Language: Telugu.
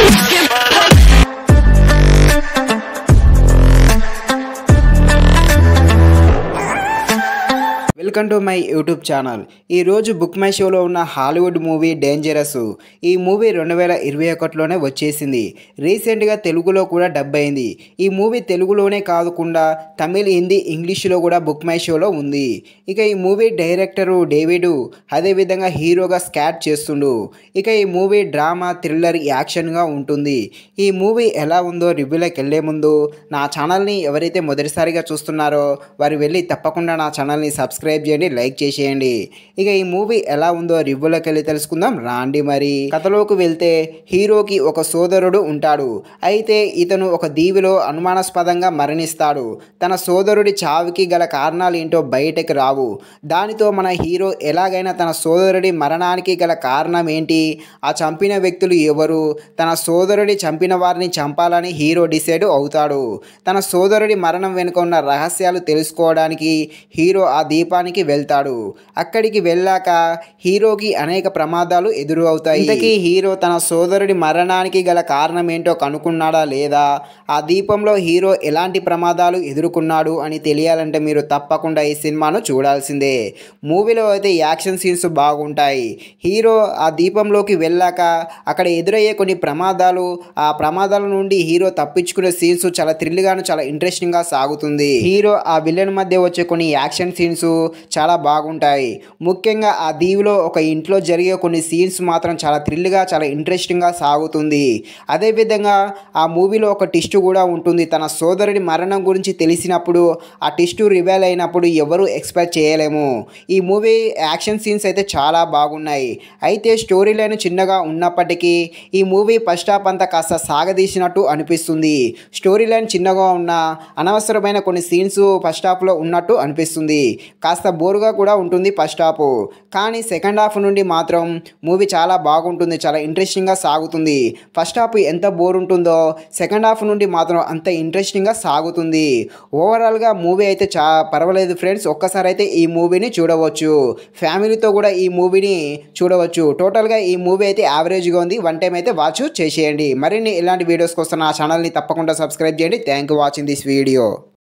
welcome to my YouTube channel ఈరోజు బుక్ మై షోలో ఉన్న హాలీవుడ్ మూవీ డేంజరస్ ఈ మూవీ రెండు వేల ఇరవై ఒకటిలోనే వచ్చేసింది రీసెంట్గా తెలుగులో కూడా డబ్ అయింది ఈ మూవీ తెలుగులోనే కాకుండా తమిళ్ హిందీ ఇంగ్లీష్లో కూడా బుక్ మై షోలో ఉంది ఇక ఈ మూవీ డైరెక్టరు డేవిడు అదేవిధంగా హీరోగా స్కాట్ చేస్తుండు ఇక ఈ మూవీ డ్రామా థ్రిల్లర్ యాక్షన్గా ఉంటుంది ఈ మూవీ ఎలా ఉందో రివ్యూలోకి వెళ్ళే ముందు నా ఛానల్ని ఎవరైతే మొదటిసారిగా చూస్తున్నారో వారు వెళ్ళి తప్పకుండా నా ఛానల్ని సబ్స్క్రైబ్ చేయండి లైక్ చేసేయండి ఇక ఈ మూవీ ఎలా ఉందో రివ్యూలోకి వెళ్ళి తెలుసుకుందాం రాండి మరి కథలోకి వెళ్తే హీరోకి ఒక సోదరుడు ఉంటాడు అయితే ఇతను ఒక దీవిలో అనుమానాస్పదంగా మరణిస్తాడు తన సోదరుడి చావుకి గల కారణాలు ఏంటో బయటకు రావు దానితో మన హీరో ఎలాగైనా తన సోదరుడి మరణానికి గల కారణం ఏంటి ఆ చంపిన వ్యక్తులు ఎవరు తన సోదరుడి చంపిన వారిని చంపాలని హీరో డిసైడ్ అవుతాడు తన సోదరుడి మరణం వెనుక ఉన్న రహస్యాలు తెలుసుకోవడానికి హీరో ఆ దీపానికి వెళ్తాడు అక్కడికి వెళ్ళాక హీరోకి అనేక ప్రమాదాలు ఎదురు అవుతాయి ఇంతకీ హీరో తన సోదరుడి మరణానికి గల కారణం ఏంటో కనుక్కున్నాడా లేదా ఆ దీపంలో హీరో ఎలాంటి ప్రమాదాలు ఎదుర్కొన్నాడు అని తెలియాలంటే మీరు తప్పకుండా ఈ సినిమాను చూడాల్సిందే మూవీలో అయితే యాక్షన్ సీన్స్ బాగుంటాయి హీరో ఆ దీపంలోకి వెళ్ళాక అక్కడ ఎదురయ్యే కొన్ని ప్రమాదాలు ఆ ప్రమాదాల నుండి హీరో తప్పించుకునే సీన్స్ చాలా థ్రిల్గాను చాలా ఇంట్రెస్టింగ్గా సాగుతుంది హీరో ఆ విలన్ మధ్య వచ్చే కొన్ని యాక్షన్ సీన్స్ చాలా బాగుంటాయి ముఖ్యంగా ఆ దీవిలో ఒక ఇంట్లో జరిగే కొన్ని సీన్స్ మాత్రం చాలా థ్రిల్గా చాలా ఇంట్రెస్టింగ్గా సాగుతుంది అదేవిధంగా ఆ మూవీలో ఒక టిస్ట్ కూడా ఉంటుంది తన సోదరుడి మరణం గురించి తెలిసినప్పుడు ఆ టిస్ట్ రివైల్ అయినప్పుడు ఎవరు ఎక్స్పెక్ట్ చేయలేము ఈ మూవీ యాక్షన్ సీన్స్ అయితే చాలా బాగున్నాయి అయితే స్టోరీ లైన్ చిన్నగా ఉన్నప్పటికీ ఈ మూవీ ఫస్ట్ హాఫ్ అంతా కాస్త సాగదీసినట్టు అనిపిస్తుంది స్టోరీ లైన్ చిన్నగా ఉన్న అనవసరమైన కొన్ని సీన్స్ ఫస్ట్ హాఫ్లో ఉన్నట్టు అనిపిస్తుంది కాస్త బోరుగా కూడా ఉంటుంది ఫస్ట్ హాఫ్ కానీ సెకండ్ హాఫ్ నుండి మాత్రం మూవీ చాలా బాగుంటుంది చాలా ఇంట్రెస్టింగ్గా సాగుతుంది ఫస్ట్ హాఫ్ ఎంత బోర్ ఉంటుందో సెకండ్ హాఫ్ నుండి మాత్రం అంత ఇంట్రెస్టింగ్గా సాగుతుంది ఓవరాల్గా మూవీ అయితే చా పర్వాలేదు ఫ్రెండ్స్ ఒక్కసారి అయితే ఈ మూవీని చూడవచ్చు ఫ్యామిలీతో కూడా ఈ మూవీని చూడవచ్చు టోటల్గా ఈ మూవీ అయితే యావరేజ్గా ఉంది వన్ టైం అయితే వాచ్ చేసేయండి మరిన్ని ఇలాంటి వీడియోస్ కోసం నా ఛానల్ని తప్పకుండా సబ్స్క్రైబ్ చేయండి thank you watching this video